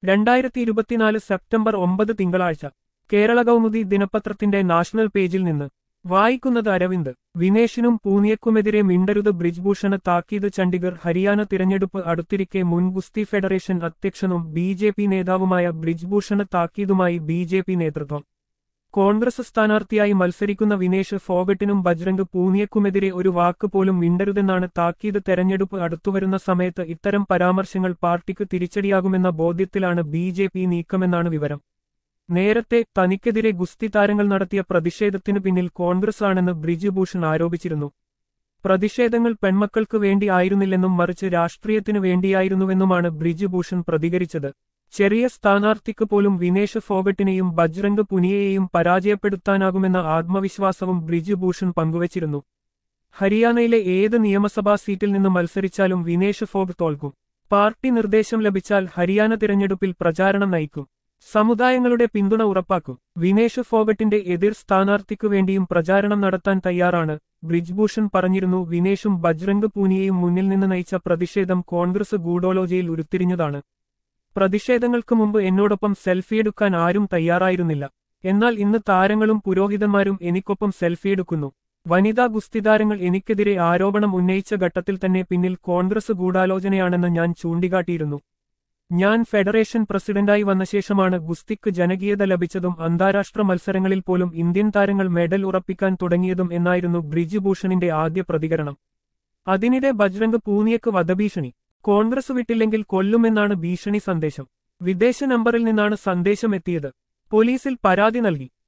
രണ്ടായിരത്തി ഇരുപത്തിനാല് സെപ്റ്റംബർ ഒമ്പത് തിങ്കളാഴ്ച കേരള കൗമുദി ദിനപത്രത്തിന്റെ നാഷണൽ പേജിൽ നിന്ന് വായിക്കുന്നത് അരവിന്ദ് വിനേഷിനും പൂനിയക്കുമെതിരെ മിണ്ടരുത് ബ്രിജ്ഭൂഷണ് താക്കീത് ചണ്ഡിഗർ ഹരിയാന തിരഞ്ഞെടുപ്പ് അടുത്തിരിക്കെ മുൻ ഗുസ്തി ഫെഡറേഷൻ അധ്യക്ഷനും ബി ജെ പി നേതാവുമായ ബ്രിജ്ഭൂഷണ് താക്കീതുമായി ബി ജെ പി നേതൃത്വം കോൺഗ്രസ് സ്ഥാനാർത്ഥിയായി മത്സരിക്കുന്ന വിനേഷ് ഫോഗട്ടിനും ബജ്രംഗ് പൂനിയക്കുമെതിരെ ഒരു വാക്ക് പോലും മിണ്ടരുതെന്നാണ് താക്കീത് തെരഞ്ഞെടുപ്പ് അടുത്തുവരുന്ന സമയത്ത് ഇത്തരം പരാമർശങ്ങൾ പാർട്ടിക്ക് തിരിച്ചടിയാകുമെന്ന ബോധ്യത്തിലാണ് ബി ജെ പി നീക്കമെന്നാണ് വിവരം നേരത്തെ തനിക്കെതിരെ ഗുസ്തി താരങ്ങൾ നടത്തിയ പ്രതിഷേധത്തിനു പിന്നിൽ കോൺഗ്രസ് ആണെന്ന് ബ്രിജുഭൂഷൺ ആരോപിച്ചിരുന്നു പ്രതിഷേധങ്ങൾ പെൺമക്കൾക്ക് വേണ്ടി ആയിരുന്നില്ലെന്നും മറിച്ച് രാഷ്ട്രീയത്തിനു വേണ്ടിയായിരുന്നുവെന്നുമാണ് ബ്രിജുഭൂഷൺ പ്രതികരിച്ചത് ചെറിയ സ്ഥാനാർത്ഥിക്ക് പോലും വിനേഷ് ഫോഗട്ടിനെയും ബജ്രംഗ് പുനിയയെയും പരാജയപ്പെടുത്താനാകുമെന്ന ആത്മവിശ്വാസവും ബ്രിജുഭൂഷൺ പങ്കുവച്ചിരുന്നു ഹരിയാനയിലെ ഏത് നിയമസഭാ സീറ്റിൽ നിന്ന് മത്സരിച്ചാലും വിനേഷ് ഫോഗ് തോൽക്കും പാർട്ടി നിർദ്ദേശം ലഭിച്ചാൽ ഹരിയാന തിരഞ്ഞെടുപ്പിൽ പ്രചാരണം നയിക്കും സമുദായങ്ങളുടെ പിന്തുണ ഉറപ്പാക്കും വിനേഷ് ഫോഗട്ടിന്റെ എതിർ സ്ഥാനാർത്ഥിക്കു വേണ്ടിയും പ്രചാരണം നടത്താൻ തയ്യാറാണ് ബ്രിജ്ഭൂഷൺ പറഞ്ഞിരുന്നു വിനേഷും ബജ്രംഗ് പൂനിയയും മുന്നിൽ നിന്ന് നയിച്ച പ്രതിഷേധം കോൺഗ്രസ് ഗൂഢോലോചയിൽ ഉരുത്തിരിഞ്ഞതാണ് പ്രതിഷേധങ്ങൾക്ക് മുമ്പ് എന്നോടൊപ്പം സെൽഫിയെടുക്കാൻ ആരും തയ്യാറായിരുന്നില്ല എന്നാൽ ഇന്ന് താരങ്ങളും പുരോഹിതന്മാരും എനിക്കൊപ്പം സെൽഫിയെടുക്കുന്നു വനിതാ ഗുസ്തിതാരങ്ങൾ എനിക്കെതിരെ ആരോപണം ഉന്നയിച്ച ഘട്ടത്തിൽ തന്നെ പിന്നിൽ കോൺഗ്രസ് ഗൂഢാലോചനയാണെന്ന് ഞാൻ ചൂണ്ടിക്കാട്ടിയിരുന്നു ഞാൻ ഫെഡറേഷൻ പ്രസിഡന്റായി വന്ന ശേഷമാണ് ഗുസ്തിക്ക് ജനകീയത ലഭിച്ചതും അന്താരാഷ്ട്ര മത്സരങ്ങളിൽ പോലും ഇന്ത്യൻ താരങ്ങൾ മെഡൽ ഉറപ്പിക്കാൻ തുടങ്ങിയതും എന്നായിരുന്നു ബ്രിജുഭൂഷണിന്റെ ആദ്യ പ്രതികരണം അതിനിടെ ബജ്രംഗ് പൂനിയക്ക് വധഭീഷണി കോൺഗ്രസ് വിട്ടില്ലെങ്കിൽ കൊല്ലുമെന്നാണ് ഭീഷണി സന്ദേശം വിദേശ നമ്പറിൽ നിന്നാണ് സന്ദേശം എത്തിയത് പോലീസിൽ പരാതി നൽകി